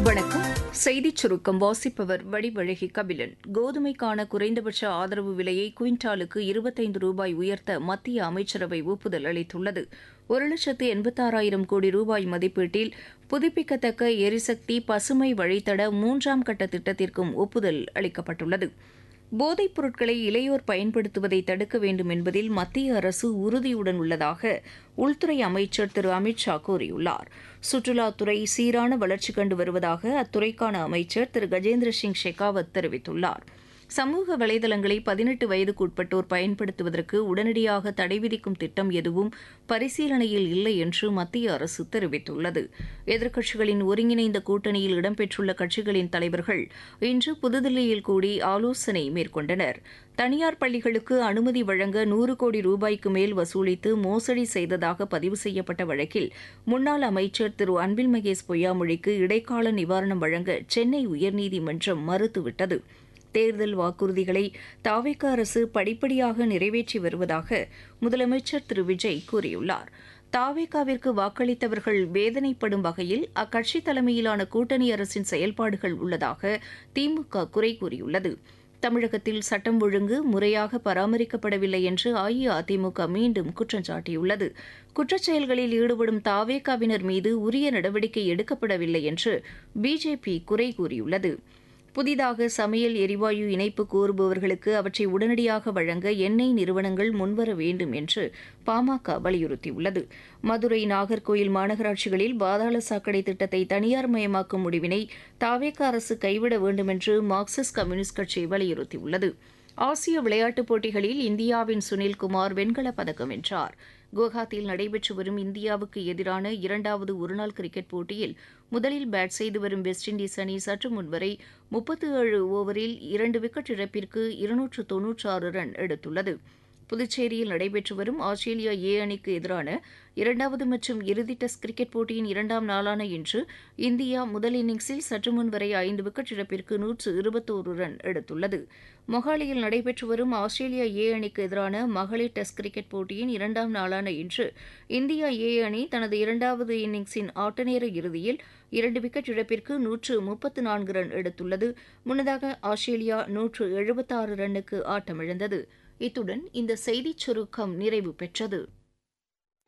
வணக்கம் செய்திச் சுருக்கம் வாசிப்பவர் வடிவழகி கபிலன் கோதுமைக்கான குறைந்தபட்ச ஆதரவு விலையை குவிண்டாலுக்கு இருபத்தைந்து ரூபாய் உயர்த்த மத்திய அமைச்சரவை ஒப்புதல் அளித்துள்ளது ஒரு லட்சத்து எண்பத்தாறாயிரம் கோடி ரூபாய் மதிப்பீட்டில் புதுப்பிக்கத்தக்க எரிசக்தி பசுமை வழித்தட மூன்றாம் கட்ட திட்டத்திற்கும் ஒப்புதல் அளிக்கப்பட்டுள்ளது போதைப் பொருட்களை இளையோர் பயன்படுத்துவதை தடுக்க வேண்டும் என்பதில் மத்திய அரசு உறுதியுடன் உள்ளதாக உள்துறை அமைச்சர் திரு அமித் ஷா கூறியுள்ளார் சுற்றுலாத்துறை சீரான வளர்ச்சி கண்டு வருவதாக அத்துறைக்கான அமைச்சர் திரு கஜேந்திர சிங் ஷெகாவத் தெரிவித்துள்ளார் சமூக வலைதளங்களை பதினெட்டு வயதுக்குட்பட்டோர் பயன்படுத்துவதற்கு உடனடியாக தடை விதிக்கும் திட்டம் எதுவும் பரிசீலனையில் இல்லை என்று மத்திய அரசு தெரிவித்துள்ளது எதிர்க்கட்சிகளின் ஒருங்கிணைந்த கூட்டணியில் இடம்பெற்றுள்ள கட்சிகளின் தலைவர்கள் இன்று புதுதில்லியில் கூடி ஆலோசனை மேற்கொண்டனர் தனியார் பள்ளிகளுக்கு அனுமதி வழங்க நூறு கோடி ரூபாய்க்கு மேல் வசூலித்து மோசடி செய்ததாக பதிவு செய்யப்பட்ட வழக்கில் முன்னாள் அமைச்சர் திரு அன்பில் மகேஷ் பொய்யாமொழிக்கு இடைக்கால நிவாரணம் வழங்க சென்னை உயர்நீதிமன்றம் மறுத்துவிட்டது தேர்தல் வாக்குறுதிகளை தாவேக அரசு படிப்படியாக நிறைவேற்றி வருவதாக முதலமைச்சர் திரு விஜய் கூறியுள்ளார் தாவேகாவிற்கு வாக்களித்தவர்கள் வேதனைப்படும் வகையில் அக்கட்சி தலைமையிலான கூட்டணி அரசின் செயல்பாடுகள் உள்ளதாக திமுக குறை கூறியுள்ளது தமிழகத்தில் சட்டம் ஒழுங்கு முறையாக பராமரிக்கப்படவில்லை என்று அஇஅதிமுக மீண்டும் குற்றம் சாட்டியுள்ளது குற்றச்செயல்களில் ஈடுபடும் தாவேகாவினர் மீது உரிய நடவடிக்கை எடுக்கப்படவில்லை என்று பிஜேபி குறை கூறியுள்ளது புதிதாக சமையல் எரிவாயு இணைப்பு கோருபவர்களுக்கு அவற்றை உடனடியாக வழங்க எண்ணெய் நிறுவனங்கள் முன்வர வேண்டும் என்று பாமக வலியுறுத்தியுள்ளது மதுரை நாகர்கோயில் மாநகராட்சிகளில் பாதாள சாக்கடை திட்டத்தை தனியார் மயமாக்கும் முடிவினை தாவேக அரசு கைவிட வேண்டும் என்று மார்க்சிஸ்ட் கம்யூனிஸ்ட் கட்சி வலியுறுத்தியுள்ளது ஆசிய விளையாட்டுப் போட்டிகளில் இந்தியாவின் சுனில்குமார் வெண்கலப் பதக்கம் வென்றார் குவஹாத்தியில் நடைபெற்று வரும் இந்தியாவுக்கு எதிரான இரண்டாவது ஒருநாள் கிரிக்கெட் போட்டியில் முதலில் பேட் செய்து வரும் வெஸ்ட் இண்டீஸ் அணி சற்று முன்வரை முப்பத்து ஏழு ஓவரில் இரண்டு விக்கெட் இழப்பிற்கு இருநூற்று தொன்னூற்றாறு ரன் எடுத்துள்ளது புதுச்சேரியில் நடைபெற்று வரும் ஆஸ்திரேலியா ஏ அணிக்கு எதிரான இரண்டாவது மற்றும் இறுதி டெஸ்ட் கிரிக்கெட் போட்டியின் இரண்டாம் நாளான இன்று இந்தியா முதல் இன்னிங்ஸில் சற்று முன் வரை ஐந்து விக்கெட் இழப்பிற்கு நூற்று இருபத்தோரு ரன் எடுத்துள்ளது மொஹாலியில் நடைபெற்று வரும் ஆஸ்திரேலியா ஏ அணிக்கு எதிரான மகளிர் டெஸ்ட் கிரிக்கெட் போட்டியின் இரண்டாம் நாளான இன்று இந்தியா ஏ அணி தனது இரண்டாவது இன்னிங்ஸின் ஆட்டநேர இறுதியில் இரண்டு விக்கெட் இழப்பிற்கு நூற்று முப்பத்து நான்கு ரன் எடுத்துள்ளது முன்னதாக ஆஸ்திரேலியா நூற்று எழுபத்தாறு ரன்னுக்கு ஆட்டமிழந்தது இத்துடன் இந்த செய்திச் சுருக்கம் நிறைவு பெற்றது